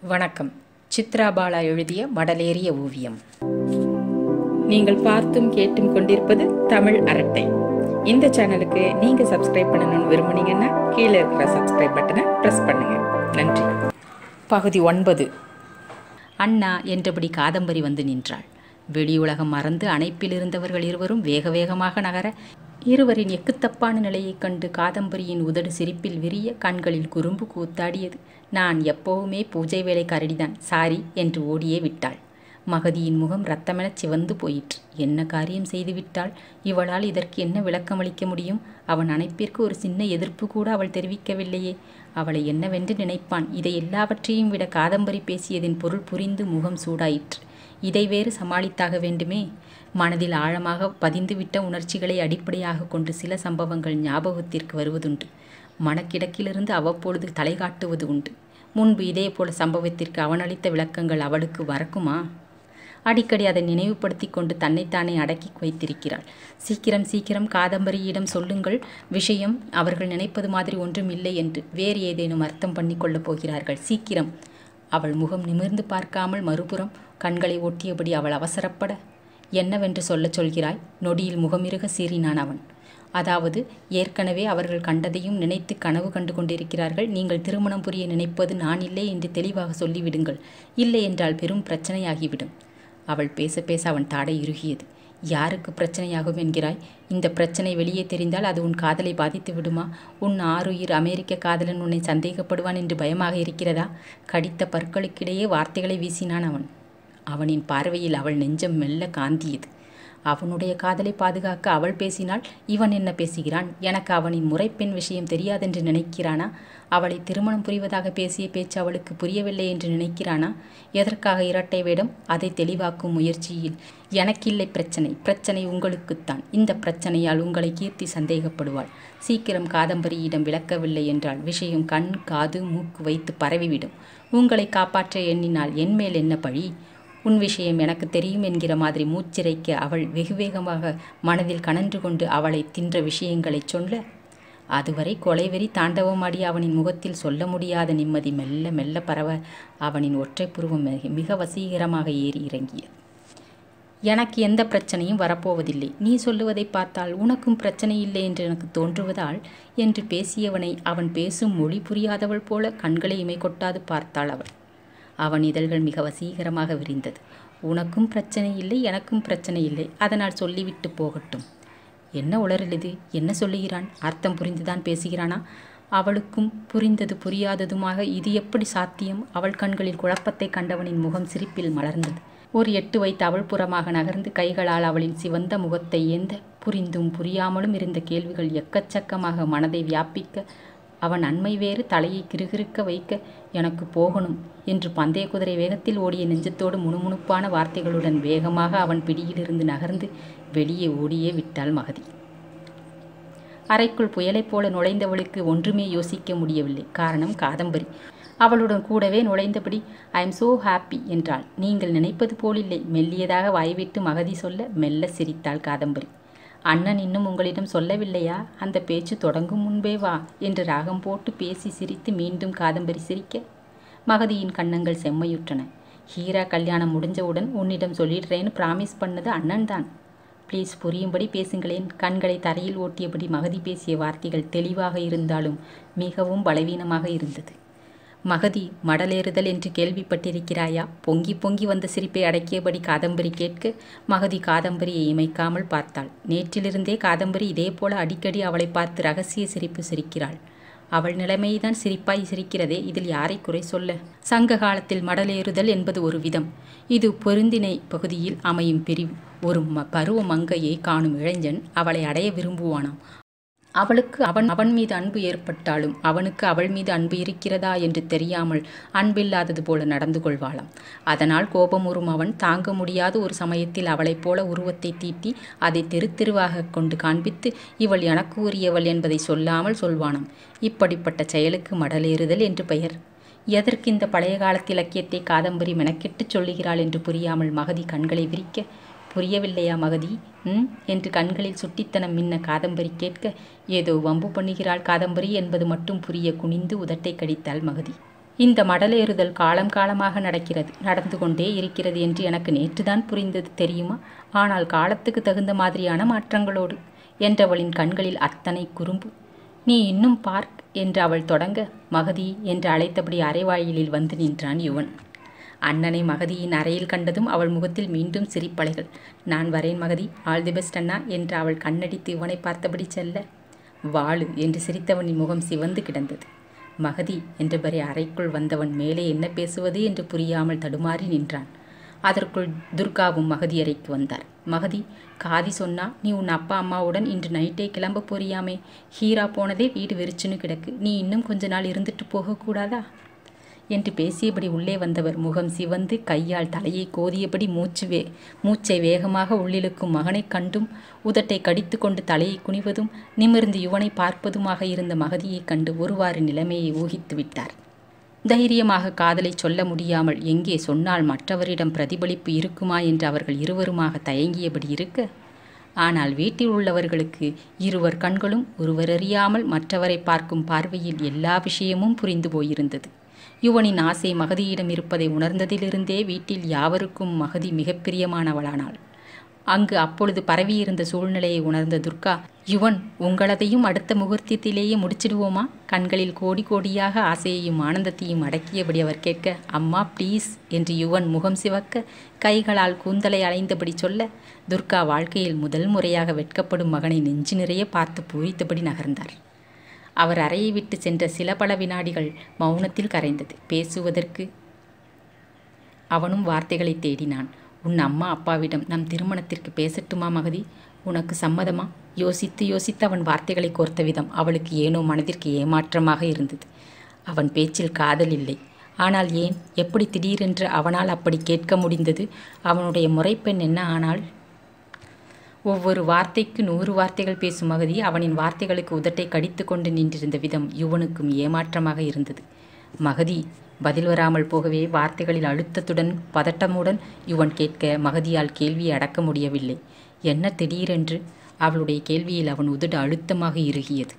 வணக்கம் சித்ரா பாலா எழுதிய மடலேறிய ஓவியம் நீங்கள் பார்த்தும் கேட்டும் கொண்டிருப்பது தமிழ் அரட்டை இந்த சேனலுக்கு நீங்க சப்ஸ்கிரைப் பண்ணணும்னு விரும்புனீங்கன்னா கீழே இருக்கிற சப்ஸ்கிரைப் பட்டனை ப்ரெஸ் பண்ணுங்க நன்றி பகுதி ஒன்பது அண்ணா என்றபடி காதம்பரி வந்து நின்றாள் வெளியுலகம் மறந்து அணைப்பில் இருந்தவர்கள் இருவரும் வேக வேகமாக நகர இருவரின் எக்குத்தப்பான நிலையைக் கண்டு காதம்பரியின் உதடு சிரிப்பில் விரிய கண்களில் குறும்பு கூத்தாடியது நான் எப்போவுமே பூஜை வேலைக்காரடிதான் சாரி என்று ஓடியே விட்டாள் மகதியின் முகம் ரத்தமெனச் சிவந்து போயிற்று என்ன காரியம் செய்து விட்டாள் இவளால் இதற்கு என்ன விளக்கமளிக்க முடியும் அவன் அணைப்பிற்கு ஒரு சின்ன எதிர்ப்பு கூட அவள் தெரிவிக்கவில்லையே அவளை என்னவென்று நினைப்பான் இதை எல்லாவற்றையும் விட காதம்பரி பேசியதின் பொருள் புரிந்து முகம் சூடாயிற்று இதை வேறு சமாளித்தாக வேண்டுமே மனதில் ஆழமாக பதிந்துவிட்ட உணர்ச்சிகளை அடிப்படையாக கொண்டு சில சம்பவங்கள் ஞாபகத்திற்கு வருவதுண்டு மனக்கிடக்கிலிருந்து அவ்வப்பொழுது தலை காட்டுவது உண்டு முன்பு இதேபோல சம்பவத்திற்கு அவனளித்த விளக்கங்கள் அவளுக்கு வரக்குமா அடிக்கடி அதை நினைவுபடுத்தி கொண்டு தன்னைத்தானே அடக்கி வைத்திருக்கிறாள் சீக்கிரம் சீக்கிரம் காதம்பரியிடம் சொல்லுங்கள் விஷயம் அவர்கள் நினைப்பது மாதிரி ஒன்றும் இல்லை என்று வேறு ஏதேனும் அர்த்தம் பண்ணி கொள்ளப் போகிறார்கள் சீக்கிரம் அவள் முகம் நிமிர்ந்து பார்க்காமல் மறுபுறம் கண்களை ஒட்டியபடி அவள் அவசரப்பட என்னவென்று சொல்லச் சொல்கிறாய் நொடியில் முகமிருக சீறினான் அவன் அதாவது ஏற்கனவே அவர்கள் கண்டதையும் நினைத்து கனவு கண்டு கொண்டிருக்கிறார்கள் நீங்கள் திருமணம் புரிய நினைப்பது நான் இல்லை என்று தெளிவாக சொல்லிவிடுங்கள் இல்லை என்றால் பெரும் பிரச்சனையாகிவிடும் அவள் பேச பேச அவன் தாடை இறுகியது யாருக்கு பிரச்சனையாகும் என்கிறாய் இந்த பிரச்சனை வெளியே தெரிந்தால் அது உன் காதலை பாதித்து விடுமா உன் ஆறுயிர் அமெரிக்க காதலன் உன்னை சந்தேகப்படுவான் என்று பயமாக இருக்கிறதா கடித்த பற்களுக்கிடையே வார்த்தைகளை வீசினான் அவன் அவனின் பார்வையில் அவள் நெஞ்சம் மெல்ல காந்தியது அவனுடைய காதலை பாதுகாக்க அவள் பேசினால் இவன் என்ன பேசுகிறான் எனக்கு அவனின் முறைப்பெண் விஷயம் தெரியாதென்று நினைக்கிறானா அவளை திருமணம் புரிவதாக பேசிய பேச்சு அவளுக்கு புரியவில்லை என்று நினைக்கிறானா எதற்காக இரட்டை வேடம் அதை தெளிவாக்கும் முயற்சியில் எனக்கில்லை பிரச்சனை பிரச்சனை உங்களுக்குத்தான் இந்த பிரச்சனையால் உங்களை கீர்த்தி சந்தேகப்படுவாள் சீக்கிரம் காதம்பரியிடம் விளக்கவில்லை என்றால் விஷயம் கண் காது மூக்கு வைத்து பரவிவிடும் உங்களை காப்பாற்ற எண்ணினால் என்மேல் என்ன பழி உன் விஷயம் எனக்கு தெரியும் என்கிற மாதிரி மூச்சிறைக்க அவள் வெகு வேகமாக மனதில் கனன்று கொண்டு அவளை தின்ற விஷயங்களை சொல்ல அதுவரை கொலைவெறி தாண்டவமாடி அவனின் முகத்தில் சொல்ல முடியாத நிம்மதி மெல்ல மெல்ல பரவ அவனின் ஒற்றை புருவம் மிக வசீகரமாக ஏறி இறங்கியது எனக்கு எந்த பிரச்சனையும் வரப்போவதில்லை நீ சொல்லுவதை பார்த்தால் உனக்கும் பிரச்சனை இல்லை என்று எனக்கு தோன்றுவதால் என்று பேசியவனை அவன் பேசும் மொழி புரியாதவள் போல கண்களை இமை கொட்டாது பார்த்தாள் அவள் அவன் இதழ்கள் மிக வசீகரமாக விரிந்தது உனக்கும் பிரச்சனை இல்லை எனக்கும் பிரச்சனை இல்லை அதனால் சொல்லிவிட்டு போகட்டும் என்ன உளறல் இது என்ன சொல்லுகிறான் அர்த்தம் புரிந்துதான் பேசுகிறானா அவளுக்கும் புரிந்தது புரியாததுமாக இது எப்படி சாத்தியம் அவள் கண்களில் குழப்பத்தை கண்டவனின் முகம் சிரிப்பில் மலர்ந்தது ஒரு எட்டு வைத்து அவள் புறமாக நகர்ந்து கைகளால் அவளின் சிவந்த முகத்தை ஏந்த புரிந்தும் புரியாமலும் இருந்த கேள்விகள் எக்கச்சக்கமாக மனதை வியாபிக்க அவன் அண்மை வேறு தலையை கிருகிருக்க வைக்க எனக்கு போகணும் என்று பந்தய குதிரை வேகத்தில் ஓடிய நெஞ்சத்தோடு முணுமுணுப்பான வார்த்தைகளுடன் வேகமாக அவன் பிடியிலிருந்து நகர்ந்து வெளியே ஓடியே விட்டாள் மகதி அறைக்குள் புயலைப் போல நுழைந்தவளுக்கு ஒன்றுமே யோசிக்க முடியவில்லை காரணம் காதம்பரி அவளுடன் கூடவே நுழைந்தபடி ஐ எம் சோ ஹாப்பி என்றாள் நீங்கள் நினைப்பது போலில்லை மெல்லியதாக வாய்விட்டு மகதி சொல்ல மெல்ல சிரித்தாள் காதம்பரி அண்ணன் இன்னும் உங்களிடம் சொல்லவில்லையா அந்த பேச்சு தொடங்கும் முன்பே வா என்று ராகம் போட்டு பேசி சிரித்து மீண்டும் காதம்பரி சிரிக்க மகதியின் கன்னங்கள் செம்மையுற்றன ஹீரா கல்யாணம் முடிஞ்சவுடன் உன்னிடம் சொல்லிடுறேன்னு ப்ராமிஸ் பண்ணது அண்ணன் தான் ப்ளீஸ் புரியும்படி பேசுங்களேன் கண்களை தரையில் ஓட்டியபடி மகதி பேசிய வார்த்தைகள் தெளிவாக இருந்தாலும் மிகவும் பலவீனமாக இருந்தது மகதி மடலேறுதல் என்று கேள்விப்பட்டிருக்கிறாயா பொங்கி பொங்கி வந்த சிரிப்பை அடக்கியபடி காதம்பரி கேட்க மகதி காதம்பரியை இமைக்காமல் பார்த்தாள் நேற்றிலிருந்தே காதம்பரி இதே போல அடிக்கடி அவளை பார்த்து ரகசிய சிரிப்பு சிரிக்கிறாள் அவள் நிலைமைதான் சிரிப்பாய் சிரிக்கிறதே இதில் யாரை குறை சொல்ல சங்க காலத்தில் மடலேறுதல் என்பது ஒரு விதம் இது பொருந்தினை பகுதியில் அமையும் பிரிவு ஒரு ம பருவ மங்கையை காணும் இளைஞன் அவளை அடைய விரும்புவானாம் அவளுக்கு அவன் அவன் மீது அன்பு ஏற்பட்டாலும் அவனுக்கு அவள் மீது அன்பு இருக்கிறதா என்று தெரியாமல் அன்பில்லாதது போல நடந்து கொள்வாளாம் அதனால் கோபமுறும் அவன் தாங்க முடியாத ஒரு சமயத்தில் அவளைப் போல உருவத்தை தீட்டி அதை தெரு தெருவாக கொண்டு காண்பித்து இவள் எனக்கு உரியவள் என்பதை சொல்லாமல் சொல்வானாம் இப்படிப்பட்ட செயலுக்கு மடலேறுதல் என்று பெயர் எதற்கு இந்த பழைய காலத்து இலக்கியத்தை காதம்பரி மெனக்கெட்டுச் சொல்லுகிறாள் என்று புரியாமல் மகதி கண்களை விரிக்க புரியவில்லையா மகதி ம் என்று கண்களில் சுட்டித்தனம் மின்ன காதம்பரி கேட்க ஏதோ வம்பு பண்ணுகிறாள் காதம்பரி என்பது மட்டும் புரிய குனிந்து உதட்டை கடித்தாள் மகதி இந்த மடலேறுதல் காலம் காலமாக நடக்கிறது நடந்து கொண்டே இருக்கிறது என்று எனக்கு நேற்றுதான் புரிந்தது தெரியுமா ஆனால் காலத்துக்கு தகுந்த மாதிரியான மாற்றங்களோடு என்றவளின் கண்களில் அத்தனை குறும்பு நீ இன்னும் பார்க் என்று அவள் தொடங்க மகதி என்று அழைத்தபடி அரைவாயிலில் வந்து நின்றான் யுவன் அண்ணனை மகதியின் அறையில் கண்டதும் அவள் முகத்தில் மீண்டும் சிரிப்பலைகள் நான் வரேன் மகதி ஆல் தி பெஸ்ட் அண்ணா என்று அவள் கண்ணடித்து இவனை பார்த்தபடி செல்ல வாளு என்று சிரித்தவனின் முகம் சிவந்து கிடந்தது மகதி என்றபடி அறைக்குள் வந்தவன் மேலே என்ன பேசுவது என்று புரியாமல் தடுமாறி நின்றான் அதற்குள் துர்காவும் மகதி அறைக்கு வந்தார் மகதி காதி சொன்னா நீ உன் அப்பா அம்மாவுடன் இன்று நைட்டே கிளம்ப போறியாமே ஹீரா போனதே வீடு வெறிச்சுன்னு கிடக்கு நீ இன்னும் கொஞ்ச நாள் இருந்துட்டு போகக்கூடாதா என்று பேசியபடி உள்ளே வந்தவர் முகம் சிவந்து கையால் தலையை கோதியபடி மூச்சு வே மூச்சை வேகமாக உள்ளிழுக்கும் மகனைக் கண்டும் உதட்டை கடித்து கொண்டு தலையை குனிவதும் நிமிர்ந்து யுவனை பார்ப்பதுமாக இருந்த மகதியைக் கண்டு ஒருவாறு நிலைமையை ஊகித்து விட்டார் தைரியமாக காதலை சொல்ல முடியாமல் எங்கே சொன்னால் மற்றவரிடம் பிரதிபலிப்பு இருக்குமா என்று அவர்கள் இருவருமாக தயங்கியபடி இருக்க ஆனால் வீட்டில் உள்ளவர்களுக்கு இருவர் கண்களும் ஒருவரறியாமல் மற்றவரை பார்க்கும் பார்வையில் எல்லா விஷயமும் புரிந்து போயிருந்தது யுவனின் ஆசை மகதியிடம் இருப்பதை உணர்ந்ததிலிருந்தே வீட்டில் யாவருக்கும் மகதி மிகப் பிரியமானவளானாள் அங்கு அப்பொழுது பரவியிருந்த சூழ்நிலையை உணர்ந்த துர்கா யுவன் உங்களதையும் அடுத்த முகூர்த்தத்திலேயே முடிச்சிடுவோமா கண்களில் கோடி கோடியாக ஆசையையும் ஆனந்தத்தையும் அடக்கியபடி அவர் கேட்க அம்மா ப்ளீஸ் என்று யுவன் முகம் சிவக்க கைகளால் கூந்தலை அலைந்தபடி சொல்ல துர்கா வாழ்க்கையில் முதல் முறையாக வெட்கப்படும் மகனை நெஞ்சு நிறைய பார்த்து பூரித்தபடி நகர்ந்தார் அவர் அறையை விட்டு சென்ற சில பல வினாடிகள் மௌனத்தில் கரைந்தது பேசுவதற்கு அவனும் வார்த்தைகளை தேடினான் உன் அம்மா அப்பாவிடம் நம் திருமணத்திற்கு பேசட்டுமா மகதி உனக்கு சம்மதமா யோசித்து யோசித்து அவன் வார்த்தைகளை கோர்த்த விதம் அவளுக்கு ஏனோ மனதிற்கு ஏமாற்றமாக இருந்தது அவன் பேச்சில் காதல் இல்லை ஆனால் ஏன் எப்படி திடீரென்று அவனால் அப்படி கேட்க முடிந்தது அவனுடைய முறைப்பெண் என்ன ஆனால் ஒவ்வொரு வார்த்தைக்கு நூறு வார்த்தைகள் பேசும் மகதி அவனின் வார்த்தைகளுக்கு உதட்டை கடித்து கொண்டு நின்றிருந்த விதம் யுவனுக்கும் ஏமாற்றமாக இருந்தது மகதி பதில் வராமல் போகவே வார்த்தைகளில் அழுத்தத்துடன் பதட்டமுடன் யுவன் கேட்க மகதியால் கேள்வியை அடக்க முடியவில்லை என்ன திடீரென்று அவளுடைய கேள்வியில் அவன் உதடு அழுத்தமாக இறுகியது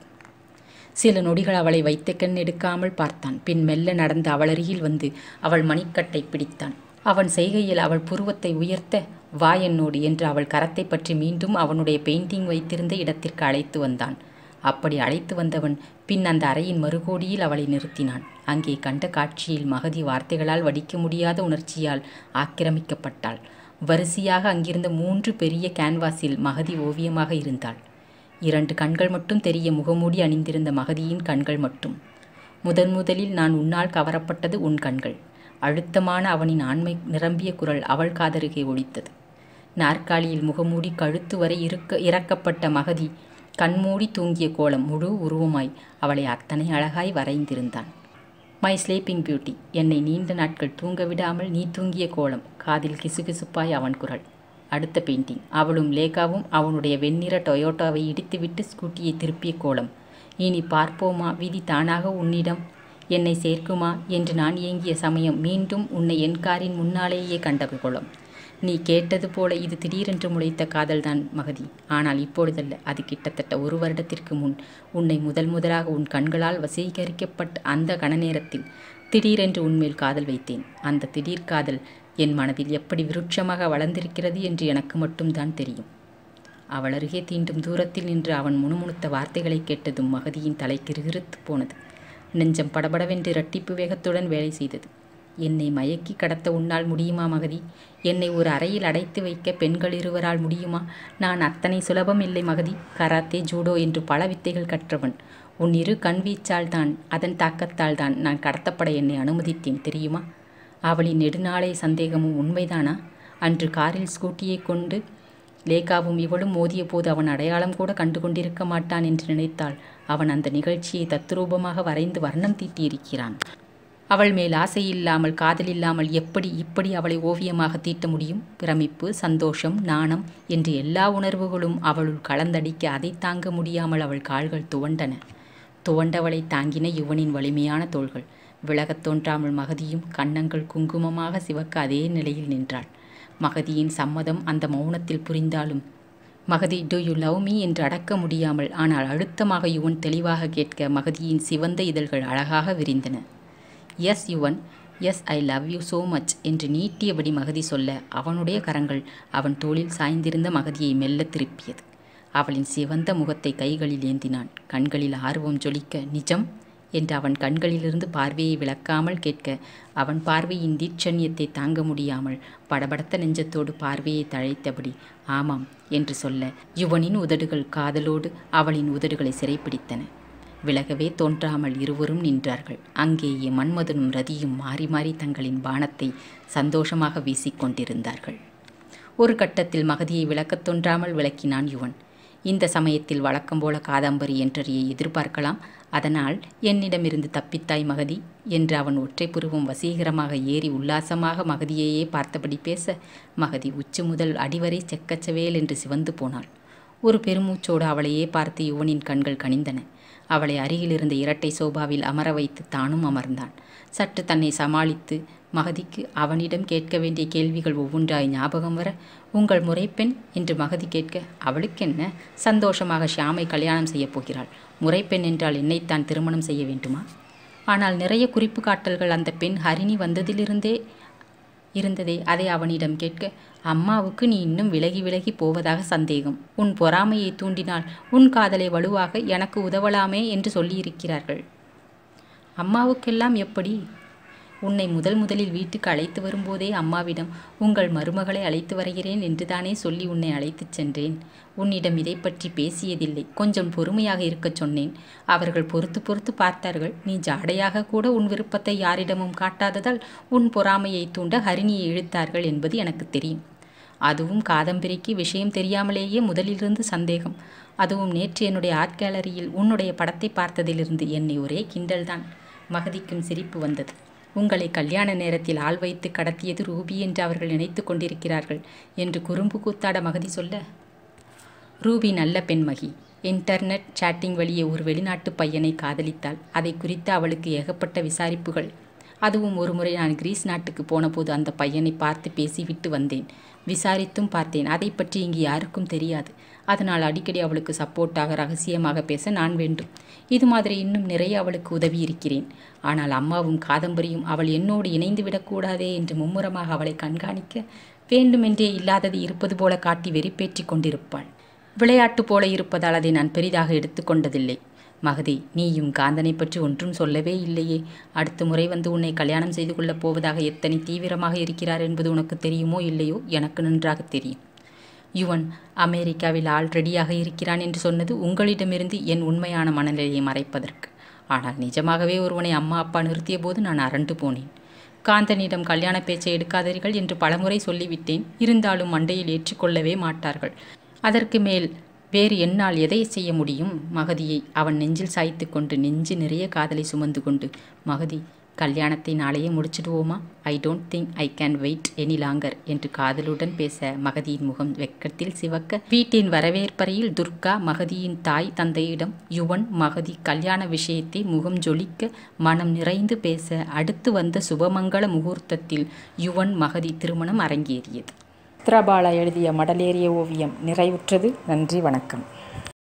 சில நொடிகள் அவளை வைத்த கண் எடுக்காமல் பார்த்தான் பின் மெல்ல நடந்து அவளருகில் வந்து அவள் மணிக்கட்டை பிடித்தான் அவன் செய்கையில் அவள் புருவத்தை உயர்த்த வா என்னோடு என்று அவள் கரத்தை பற்றி மீண்டும் அவனுடைய பெயிண்டிங் வைத்திருந்த இடத்திற்கு அழைத்து வந்தான் அப்படி அழைத்து வந்தவன் பின் அந்த அறையின் மறுகோடியில் அவளை நிறுத்தினான் அங்கே கண்ட காட்சியில் மகதி வார்த்தைகளால் வடிக்க முடியாத உணர்ச்சியால் ஆக்கிரமிக்கப்பட்டாள் வரிசையாக அங்கிருந்த மூன்று பெரிய கேன்வாஸில் மகதி ஓவியமாக இருந்தாள் இரண்டு கண்கள் மட்டும் தெரிய முகமூடி அணிந்திருந்த மகதியின் கண்கள் மட்டும் முதன் முதலில் நான் உன்னால் கவரப்பட்டது உன் கண்கள் அழுத்தமான அவனின் ஆண்மை நிரம்பிய குரல் அவள் காதருகே ஒலித்தது நாற்காலியில் முகமூடி கழுத்து வரை இருக்க இறக்கப்பட்ட மகதி கண்மூடி தூங்கிய கோலம் முழு உருவமாய் அவளை அத்தனை அழகாய் வரைந்திருந்தான் மை ஸ்லீப்பிங் பியூட்டி என்னை நீண்ட நாட்கள் தூங்க விடாமல் நீ தூங்கிய கோலம் காதில் கிசுகிசுப்பாய் அவன் குரல் அடுத்த பெயிண்டிங் அவளும் லேகாவும் அவனுடைய வெண்ணிற டொயோட்டாவை இடித்துவிட்டு ஸ்கூட்டியை திருப்பிய கோலம் இனி பார்ப்போமா விதி தானாக உன்னிடம் என்னை சேர்க்குமா என்று நான் ஏங்கிய சமயம் மீண்டும் உன்னை என் காரின் முன்னாலேயே கண்ட கோலம் நீ கேட்டது போல இது திடீரென்று முளைத்த காதல்தான் மகதி ஆனால் இப்பொழுதல்ல அது கிட்டத்தட்ட ஒரு வருடத்திற்கு முன் உன்னை முதல் முதலாக உன் கண்களால் வசீகரிக்கப்பட்ட அந்த கணநேரத்தில் திடீரென்று உன்மேல் காதல் வைத்தேன் அந்த திடீர் காதல் என் மனதில் எப்படி விருட்சமாக வளர்ந்திருக்கிறது என்று எனக்கு மட்டும்தான் தெரியும் அவள் அருகே தீண்டும் தூரத்தில் நின்று அவன் முணுமுணுத்த வார்த்தைகளை கேட்டதும் மகதியின் தலை கிறுகிறுத்து போனது நெஞ்சம் படபடவென்று இரட்டிப்பு வேகத்துடன் வேலை செய்தது என்னை மயக்கி கடத்த உன்னால் முடியுமா மகதி என்னை ஒரு அறையில் அடைத்து வைக்க பெண்கள் இருவரால் முடியுமா நான் அத்தனை சுலபம் இல்லை மகதி கராத்தே ஜூடோ என்று பல வித்தைகள் கற்றவன் உன் இரு கண்வீச்சால் தான் அதன் தாக்கத்தால் தான் நான் கடத்தப்பட என்னை அனுமதித்தேன் தெரியுமா அவளின் நெடுநாளை சந்தேகமும் உண்மைதானா அன்று காரில் ஸ்கூட்டியை கொண்டு லேகாவும் இவளும் மோதிய போது அவன் அடையாளம் கூட கண்டு கொண்டிருக்க மாட்டான் என்று நினைத்தால் அவன் அந்த நிகழ்ச்சியை தத்ரூபமாக வரைந்து வர்ணம் தீட்டியிருக்கிறான் அவள் மேல் ஆசை இல்லாமல் காதல் இல்லாமல் எப்படி இப்படி அவளை ஓவியமாக தீட்ட முடியும் பிரமிப்பு சந்தோஷம் நாணம் என்று எல்லா உணர்வுகளும் அவளுள் கலந்தடிக்க அதை தாங்க முடியாமல் அவள் கால்கள் துவண்டன துவண்டவளை தாங்கின யுவனின் வலிமையான தோள்கள் விலகத் தோன்றாமல் மகதியும் கன்னங்கள் குங்குமமாக சிவக்க அதே நிலையில் நின்றாள் மகதியின் சம்மதம் அந்த மௌனத்தில் புரிந்தாலும் Magathi do you love me என்று அடக்க முடியாமல் ஆனால் அழுத்தமாக யுவன் தெளிவாக கேட்க மகதியின் சிவந்த இதழ்கள் அழகாக விரிந்தன yes Yuvan yes I love you so much என்று நீட்டியபடி மகதி சொல்ல அவனுடைய கரங்கள் அவன் தோளில் சாய்ந்திருந்த மகதியை மெல்ல திருப்பியது அவளின் சிவந்த முகத்தை கைகளில் ஏந்தினான் கண்களில் ஆர்வம் ஜொலிக்க நிஜம் என்று அவன் கண்களிலிருந்து பார்வையை விளக்காமல் கேட்க அவன் பார்வையின் தீட்சண்யத்தை தாங்க முடியாமல் படபடத்த நெஞ்சத்தோடு பார்வையை தழைத்தபடி ஆமாம் என்று சொல்ல யுவனின் உதடுகள் காதலோடு அவளின் உதடுகளை சிறைப்பிடித்தன விலகவே தோன்றாமல் இருவரும் நின்றார்கள் அங்கேயே மன்மதனும் ரதியும் மாறி மாறி தங்களின் பானத்தை சந்தோஷமாக வீசிக்கொண்டிருந்தார்கள் ஒரு கட்டத்தில் மகதியை விளக்கத் தோன்றாமல் விளக்கினான் யுவன் இந்த சமயத்தில் வழக்கம் போல காதாம்பரி என்றறிய எதிர்பார்க்கலாம் அதனால் என்னிடமிருந்து தப்பித்தாய் மகதி என்று அவன் ஒற்றை புருவம் வசீகரமாக ஏறி உல்லாசமாக மகதியையே பார்த்தபடி பேச மகதி உச்சி முதல் அடிவரை செக்கச்சவேல் என்று சிவந்து போனாள் ஒரு பெருமூச்சோடு அவளையே பார்த்து யுவனின் கண்கள் கனிந்தன அவளை அருகிலிருந்த இரட்டை சோபாவில் அமர வைத்து தானும் அமர்ந்தான் சற்று தன்னை சமாளித்து மகதிக்கு அவனிடம் கேட்க வேண்டிய கேள்விகள் ஒவ்வொன்றாய் ஞாபகம் வர உங்கள் முறைப்பெண் என்று மகதி கேட்க அவளுக்கென்ன சந்தோஷமாக ஷியாமை கல்யாணம் செய்யப் போகிறாள் முறைப்பெண் என்றால் என்னைத்தான் திருமணம் செய்ய வேண்டுமா ஆனால் நிறைய குறிப்பு காட்டல்கள் அந்த பெண் ஹரிணி வந்ததிலிருந்தே இருந்ததே அதை அவனிடம் கேட்க அம்மாவுக்கு நீ இன்னும் விலகி விலகி போவதாக சந்தேகம் உன் பொறாமையை தூண்டினால் உன் காதலை வலுவாக எனக்கு உதவலாமே என்று சொல்லியிருக்கிறார்கள் அம்மாவுக்கெல்லாம் எப்படி உன்னை முதல் முதலில் வீட்டுக்கு அழைத்து வரும்போதே அம்மாவிடம் உங்கள் மருமகளை அழைத்து வருகிறேன் என்றுதானே சொல்லி உன்னை அழைத்துச் சென்றேன் உன்னிடம் இதை பற்றி பேசியதில்லை கொஞ்சம் பொறுமையாக இருக்கச் சொன்னேன் அவர்கள் பொறுத்து பொறுத்து பார்த்தார்கள் நீ ஜாடையாக கூட உன் விருப்பத்தை யாரிடமும் காட்டாததால் உன் பொறாமையை தூண்ட ஹரிணியை இழுத்தார்கள் என்பது எனக்கு தெரியும் அதுவும் காதம்பரிக்கு விஷயம் தெரியாமலேயே முதலிலிருந்து சந்தேகம் அதுவும் நேற்று என்னுடைய ஆர்ட் கேலரியில் உன்னுடைய படத்தை பார்த்ததிலிருந்து என்னை ஒரே கிண்டல்தான் மகதிக்கும் சிரிப்பு வந்தது உங்களை கல்யாண நேரத்தில் ஆள் வைத்து கடத்தியது ரூபி என்று அவர்கள் நினைத்து கொண்டிருக்கிறார்கள் என்று குறும்பு கூத்தாட மகதி சொல்ல ரூபி நல்ல பெண்மகி இன்டர்நெட் சாட்டிங் வழியே ஒரு வெளிநாட்டு பையனை காதலித்தாள் அதை குறித்து அவளுக்கு ஏகப்பட்ட விசாரிப்புகள் அதுவும் ஒரு முறை நான் கிரீஸ் நாட்டுக்கு போனபோது அந்த பையனை பார்த்து பேசிவிட்டு வந்தேன் விசாரித்தும் பார்த்தேன் அதை பற்றி இங்கு யாருக்கும் தெரியாது அதனால் அடிக்கடி அவளுக்கு சப்போர்ட்டாக ரகசியமாக பேச நான் வேண்டும் இது மாதிரி இன்னும் நிறைய அவளுக்கு உதவி இருக்கிறேன் ஆனால் அம்மாவும் காதம்பரியும் அவள் என்னோடு இணைந்து விடக்கூடாதே என்று மும்முரமாக அவளை கண்காணிக்க வேண்டுமென்றே இல்லாதது இருப்பது போல காட்டி வெறிப்பேற்றி கொண்டிருப்பாள் விளையாட்டு போல இருப்பதால் அதை நான் பெரிதாக எடுத்துக்கொண்டதில்லை மகதி நீயும் காந்தனை பற்றி ஒன்றும் சொல்லவே இல்லையே அடுத்த முறை வந்து உன்னை கல்யாணம் செய்து கொள்ளப் போவதாக எத்தனை தீவிரமாக இருக்கிறார் என்பது உனக்கு தெரியுமோ இல்லையோ எனக்கு நன்றாக தெரியும் யுவன் அமெரிக்காவில் ஆள் ரெடியாக இருக்கிறான் என்று சொன்னது உங்களிடமிருந்து என் உண்மையான மனநிலையை மறைப்பதற்கு ஆனால் நிஜமாகவே ஒருவனை அம்மா அப்பா நிறுத்திய போது நான் அரண்டு போனேன் காந்தனிடம் கல்யாண பேச்சை எடுக்காதீர்கள் என்று பலமுறை சொல்லிவிட்டேன் இருந்தாலும் மண்டையில் ஏற்றுக்கொள்ளவே மாட்டார்கள் அதற்கு மேல் வேறு என்னால் எதை செய்ய முடியும் மகதியை அவன் நெஞ்சில் சாய்த்து கொண்டு நெஞ்சு நிறைய காதலை சுமந்து கொண்டு மகதி கல்யாணத்தை நாளையே முடிச்சிடுவோமா I don't think I can wait any longer என்று காதலுடன் பேச மகதியின் முகம் வெக்கத்தில் சிவக்க வீட்டின் வரவேற்பறையில் துர்கா மகதியின் தாய் தந்தையிடம் யுவன் மகதி கல்யாண விஷயத்தை முகம் ஜொலிக்க மனம் நிறைந்து பேச அடுத்து வந்த சுபமங்கள முகூர்த்தத்தில் யுவன் மகதி திருமணம் அரங்கேறியது சித்ராபாலா எழுதிய மடலேறிய ஓவியம் நிறைவுற்றது நன்றி வணக்கம்